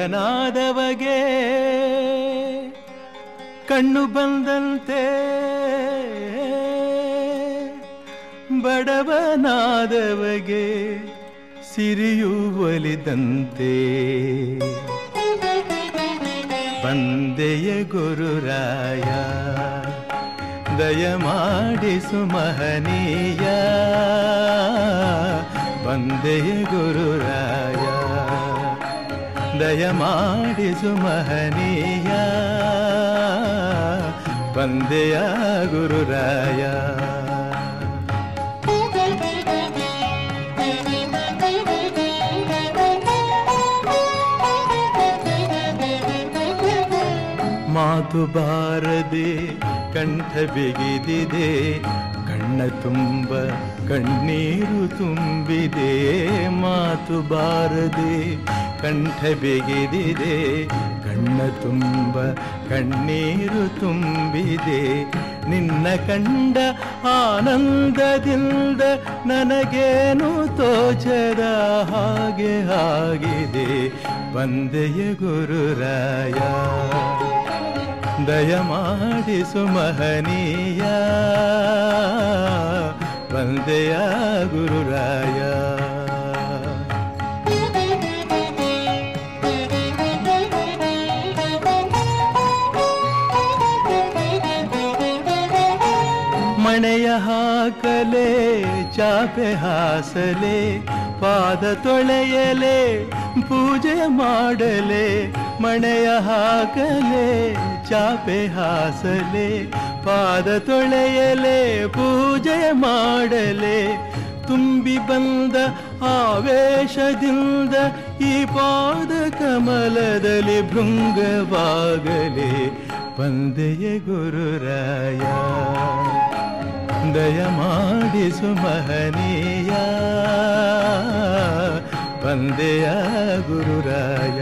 ಬಡವನಾದವಗೆ ಕಣ್ಣು ಬಂದಂತೆ ಬಡವನಾದವಗೆ ಸಿರಿಯು ಒಲಿದಂತೆ ಬಂದೆಯ ಗುರುರಾಯ ದಯಮಾಡಿಸು ಮಹನೀಯ ಬಂದೆಯ ಗುರುರಾಯ ದಯಮಾಡಿಸು ಮಹನೀಯ ಬಂದೆಯ ಗುರುರಾಯ ಮಾತು ಬಾರದೆ ಕಂಠ ಬಿಗಿದಿದೆ ಕಣ್ಣ ತುಂಬ ಕಣ್ಣೀರು ತುಂಬಿದೆ ಮಾತು ಬಾರದೆ ಕಂಠ ಬಿಗಿದಿದೆ ಕಣ್ಣ ತುಂಬ ಕಣ್ಣೀರು ತುಂಬಿದೆ ನಿನ್ನ ಕಂಡ ಆನಂದದಿಂದ ನನಗೇನು ತೋಚದ ಹಾಗೆ ಆಗಿದೆ ಬಂದೆಯ ಗುರುರಾಯ ದಯಮಾಡಿಸು ಮಹನೀಯ ಬಂದೆಯ ಗುರುರಾಯ ಮಣೆಯ ಹಾಕಲೆ ಚಾಪೆ ಹಾಸಲೆ ಪಾದ ತೊಳೆಯಲೆ ಪೂಜೆ ಮಾಡಲೆ ಮಣೆಯ ಹಾಕಲೆ ಚಾಪೆ ಹಾಸಲೆ ಪಾದ ತೊಳೆಯಲೆ ಪೂಜೆ ಮಾಡಲೆ ತುಂಬಿ ಬಂದ ಆವೇಶದಿಂದ ಈ ಪಾದ ಕಮಲದಲ್ಲಿ ಭೃಂಗವಾಗಲಿ ಬಂದೆಯ ಗುರುರಾಯ ದಯಮಾಡಿಸು ಮಹನೀಯ ಬಂದೆಯ ಗುರುರಾಯ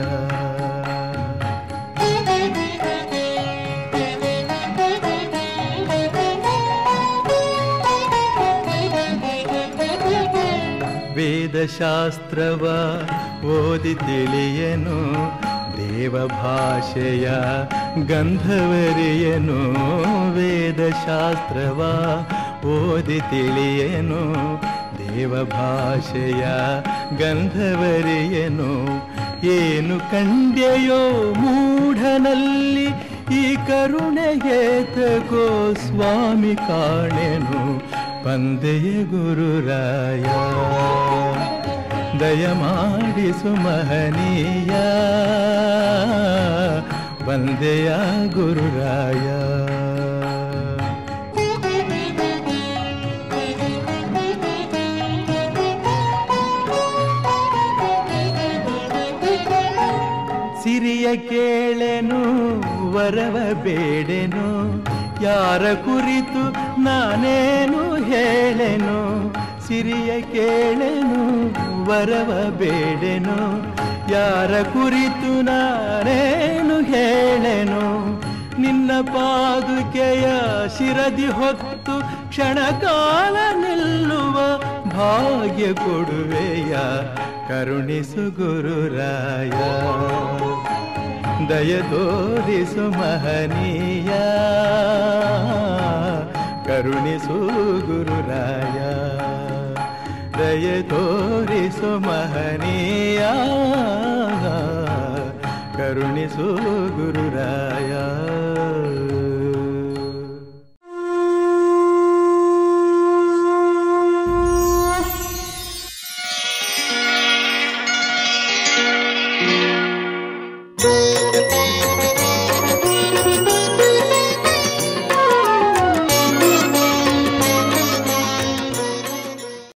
ವೇದಶಾಸ್ತ್ರವ ಓದಿ ತಿಳಿಯನು ದೇವ ಭಾಷೆಯ ಗಂಧವರಿಯನು ವೇದಶಾಸ್ತ್ರವ ಓದಿ ತಿಳಿಯನು ದೇವ ಭಾಷೆಯ ಗಂಧವರಿಯನು ಏನು ಕಂಡ್ಯೆಯೋ ಮೂಢನಲ್ಲಿ ಈ ಕರುಣೆಗೆ ತಗೋ ಸ್ವಾಮಿ ಕಾಣೆನು ಬಂದೆಯ ಗುರುರಾಯ ದಯಮಾಡಿಸು ಮಹನೀಯ ಬಂದೆಯ ಗುರುರಾಯ ಸಿರಿಯ ಕೇಳೆನು ವರವ ಬೇಡೆನು ಯಾರ ಕುರಿತು ನಾನೇನು ಹೇಳೆನು ಸಿರಿಯ ಕೇಳೆನು ವರವ ಬೇಡೆನು ಯಾರ ಕುರಿತು ನಾನೇನು ಹೇಳೆನು ನಿನ್ನ ಪಾದುಕೆಯ ಶಿರದಿ ಹೊತ್ತು ಕ್ಷಣಕಾಲ ನಿಲ್ಲುವ ಭಾಗ್ಯ ಕೊಡುವೆಯ ಕರುಣಿಸು ಗುರುರಾಯ ದಯ ತೋರಿಸು ಮಹನೀಯ ಕರುಣಿಸು ಗುರುರಾಯ ದಯ ತೋರಿಸು ಮಹನೀಯ ಕರುಣಿಸು ಗುರುರಾಯ Thank you.